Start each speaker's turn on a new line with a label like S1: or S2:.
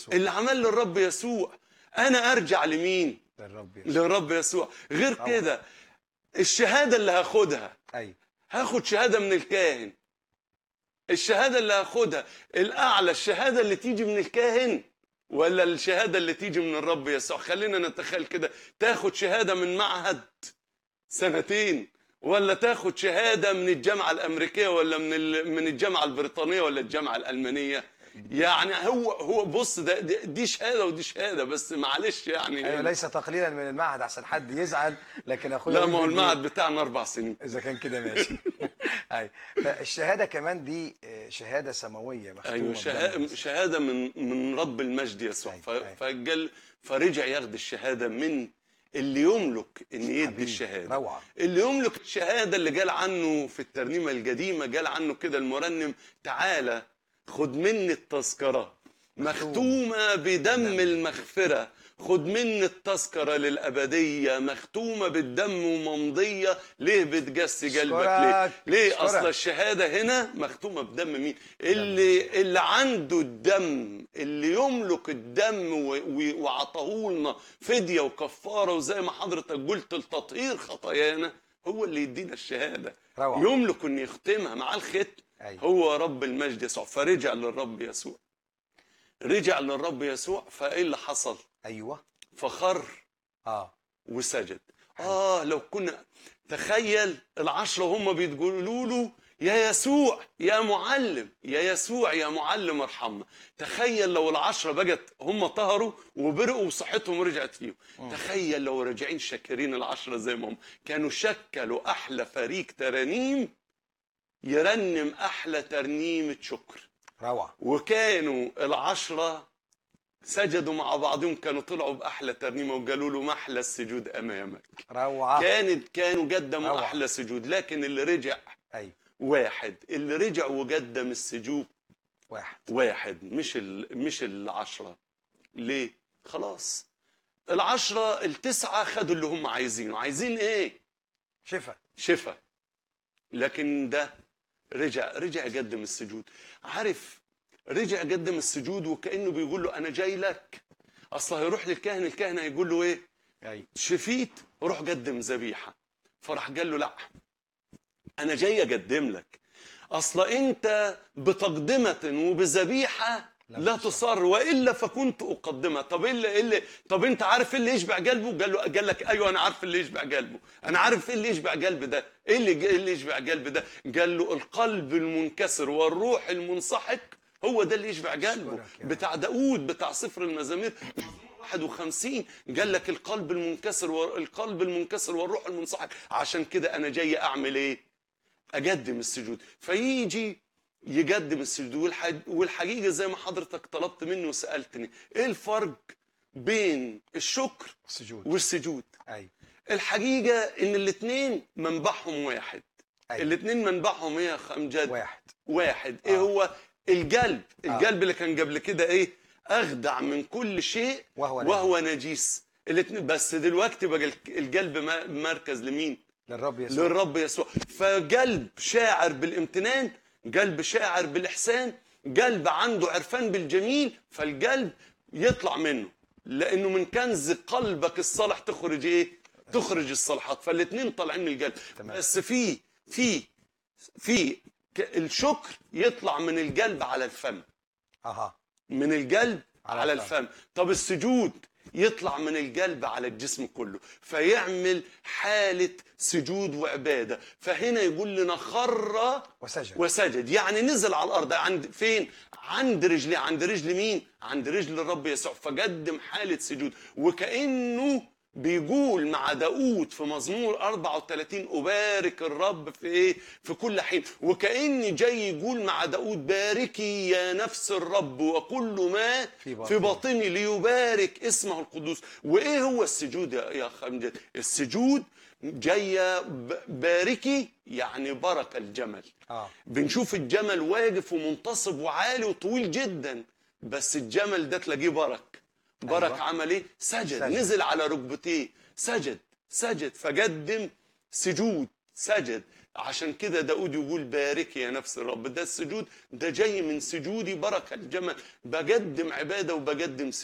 S1: يسوع
S2: اللي عمل للرب يسوع انا ارجع لمين
S1: للرب يسوع
S2: للرب يسوع غير
S1: طبعا.
S2: كده الشهاده اللي هاخدها
S1: ايوه
S2: هاخد شهاده من الكاهن الشهاده اللي هاخدها الاعلى الشهاده اللي تيجي من الكاهن ولا الشهاده اللي تيجي من الرب يسوع خلينا نتخيل كده تاخد شهاده من معهد سنتين ولا تاخد شهاده من الجامعه الامريكيه ولا من ال- من الجامعه البريطانيه ولا الجامعه الالمانيه يعني هو هو بص ده دي- دي شهاده ودي شهاده بس معلش يعني
S1: ايوه ليس تقليلا من المعهد عشان حد يزعل لكن اخويا
S2: لا ما هو
S1: ولد
S2: المعهد بتاعنا اربع سنين
S1: اذا كان كده ماشي ايوه فالشهاده كمان دي آه، شهاده سماويه مختومه
S2: ايوه
S1: بدم
S2: شهاده
S1: المسيح.
S2: شهاده من من رب المجد يسوع
S1: أيوة،
S2: ف-
S1: أيوة.
S2: فجل فرجع ياخد الشهاده من اللي يملك ان يدي
S1: حبيبي،
S2: الشهاده
S1: روعه
S2: اللي يملك الشهاده اللي قال عنه في الترنيمه القديمه قال عنه كده المرنم تعالى خد مني التذكره
S1: مختوم.
S2: مختومه بدم
S1: بدم.
S2: المغفره خد مني التذكره للابديه مختومه بالدم وممضيه ليه بتجسي قلبك ليه
S1: أشكرك،
S2: ليه
S1: أشكرك.
S2: اصل الشهاده هنا مختومه بدم مين اللي اللي عنده الدم اللي يملك الدم و- و- وعطاه لنا فديه وكفاره وزي ما حضرتك قلت لتطهير خطايانا هو اللي يدينا الشهاده
S1: روعه
S2: يملك ان يختمها مع الختم
S1: ايوه
S2: هو رب المجد يسوع فرجع للرب يسوع رجع للرب يسوع فايه اللي حصل
S1: ايوه
S2: فخر
S1: اه
S2: وسجد اه لو كنا تخيل العشرة هم بيقولوا له يا يسوع يا معلم يا يسوع يا معلم ارحمنا تخيل لو العشرة بقت هم طهروا وبرقوا وصحتهم رجعت فيهم
S1: مم.
S2: تخيل لو راجعين شاكرين العشرة زي ما هم كانوا شكلوا أحلى فريق ترانيم يرنم أحلى ترنيمة شكر
S1: روعه
S2: وكانوا العشرة سجدوا مع بعضهم كانوا طلعوا بأحلى ترنيمة وقالوا له محلى السجود أمامك
S1: روعه
S2: كانت كانوا قدموا
S1: روعة.
S2: أحلى سجود لكن اللي رجع
S1: ايوه
S2: واحد اللي رجع وقدم السجود
S1: واحد
S2: واحد مش ال... مش العشرة ليه خلاص العشرة التسعة خدوا اللي هم عايزينه عايزين ايه
S1: شفا
S2: شفا لكن ده رجع رجع قدم السجود عارف رجع قدم السجود وكانه بيقول له انا جاي لك اصل هيروح للكاهن الكاهن هيقول له ايه
S1: ايوه
S2: شفيت روح قدم ذبيحه فراح قال له لا انا جاي اقدم لك اصل انت بتقدمه وبذبيحه
S1: لا
S2: لا
S1: تصر.
S2: تصر والا فكنت اقدمها طب ايه اللي, إيه اللي طب انت عارف ايه اللي يشبع قلبه قال له قال لك ايوه انا عارف اللي يشبع قلبه انا عارف ايه اللي يشبع قلب ده ايه اللي إيه اللي يشبع قلب ده قال له القلب المنكسر والروح المنسحق هو ده اللي يشبع قلبه
S1: أشكرك يا رب.
S2: بتاع داود بتاع سفر المزامير 51 قال لك القلب المنكسر والقلب المنكسر والروح المنسحق عشان كده انا جاي اعمل ايه اقدم السجود فيجي يقدم السجود والح- والحقيقه زي ما حضرتك طلبت مني وسالتني ايه الفرق بين الشكر
S1: السجود
S2: والسجود
S1: ايوه
S2: الحقيقه ان الاثنين منبعهم واحد
S1: ايوه
S2: الاثنين منبعهم ايه يا أخ امجد
S1: واحد
S2: واحد ايه
S1: آه.
S2: هو القلب
S1: آه.
S2: القلب اللي كان قبل كده ايه اخدع من كل شيء
S1: وهو نجم.
S2: وهو نجيس الاثنين بس دلوقتي بقى الك- القلب ما- مركز لمين
S1: للرب يسوع
S2: للرب يسوع فقلب شاعر بالامتنان قلب شاعر بالاحسان قلب عنده عرفان بالجميل فالقلب يطلع منه لانه من كنز قلبك الصالح تخرج ايه تخرج الصالحات فالاثنين طالعين من القلب
S1: تمام.
S2: بس في في في ك- الشكر يطلع من القلب على الفم
S1: اها
S2: من القلب
S1: على
S2: على,
S1: الفم.
S2: الفم طب السجود يطلع من القلب على الجسم كله فيعمل حالة سجود وعبادة فهنا يقول لنا خر
S1: وسجد
S2: وسجد يعني نزل على الأرض عند فين عند رجليه عند رجل مين عند رجل الرب يسوع فقدم حالة سجود وكأنه بيقول مع داود في مزمور 34 أبارك الرب في إيه؟ في كل حين وكأني جاي يقول مع داود باركي يا نفس الرب وكل ما
S1: في باطني.
S2: في باطني ليبارك اسمه القدوس وإيه هو السجود يا يا أخ أمجد السجود جاية ب- باركي يعني بركة الجمل
S1: اه
S2: بنشوف الجمل واقف ومنتصب وعالي وطويل جدا بس الجمل ده تلاقيه برك برك
S1: أيوة.
S2: عمل ايه سجد.
S1: سجد.
S2: نزل على ركبتيه سجد سجد فقدم سجود سجد عشان كده داود يقول بارك يا نفس الرب ده السجود ده جاي من سجودي بركة الجمل بقدم عبادة وبقدم سجود